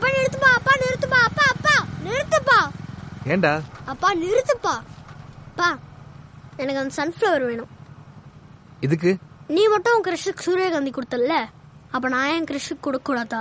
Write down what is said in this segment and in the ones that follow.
அப்பா நிறுத்துப்பா அப்பா நிறுத்துப்பா அப்பா அப்பா நிறுத்துப்பா ஏன்டா அப்பா நிறுத்துப்பா அப்பா எனக்கு அந்த சன்ஃப்ளவர் வேணும் இதுக்கு நீ மட்டும் உன் கிருஷ்ணுக்கு சூரியகாந்தி கொடுத்தல்ல அப்ப நான் என் கிருஷ்ணுக்கு கொடுக்க கூடாதா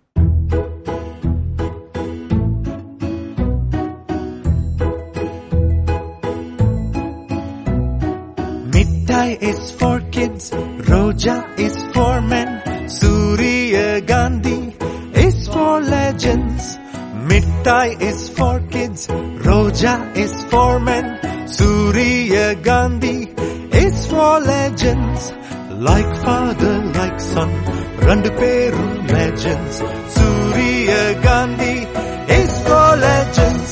Midday is for kids, Roja is for men, Surya Gandhi is for legends. Midday is for kids, Roja is for men, Surya Gandhi is for legends. Like father, like son, ரெண்டு பேரும் legends. Surya Gandhi is for legends.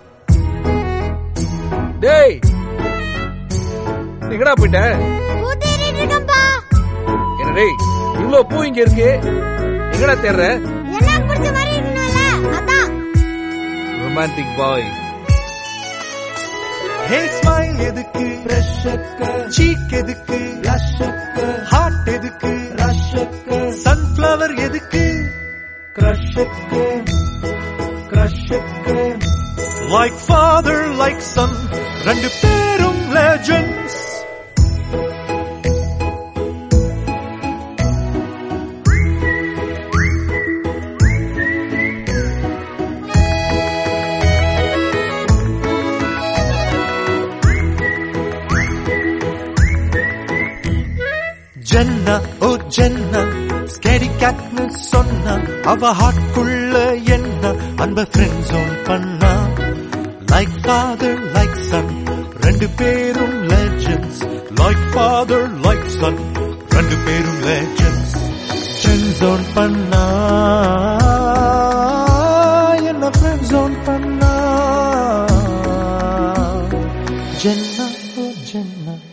டேய் எங்கடா போயிட்ட பூ தேடிட்டு இருக்கேன்ப்பா என்ன டேய் இவ்ளோ பூ இங்க இருக்கு எங்கடா தேடுற எல்லாம் பிடிச்ச மாதிரி இருக்கணும்ல அதான் ரொமான்டிக் பாய் ஹே ஸ்மைல் எதுக்கு ரஷக்க சீக் எதுக்கு ரஷக்க ஹார்ட் எதுக்கு ரஷக்க சன்ஃப்ளவர் எதுக்கு கிரஷக்க கிரஷக்க லைக் ஃபாதர் லைக் சன் ரெண்டு பேரும் லெஜண்ட்ஸ் ஜென்னா ஓ ஜென்னா ஸ்கேரி கேட்னு சொன்னா அவ ஹார்ட்குள்ள என்ன அன்ப ஃப்ரெண்ட் ஜோன் பண்ணா லைக் ஃபாதர் லைக் சன் ரெண்டு பேரும் legends like father like son ரெண்டு பேரும் லெஜண்ட்ஸ் ஃப்ரெண்ட் ஜோன் பண்ணா என்ன ஃப்ரெண்ட் ஜோன் பண்ணா ஜென்னா ஓ ஜென்னா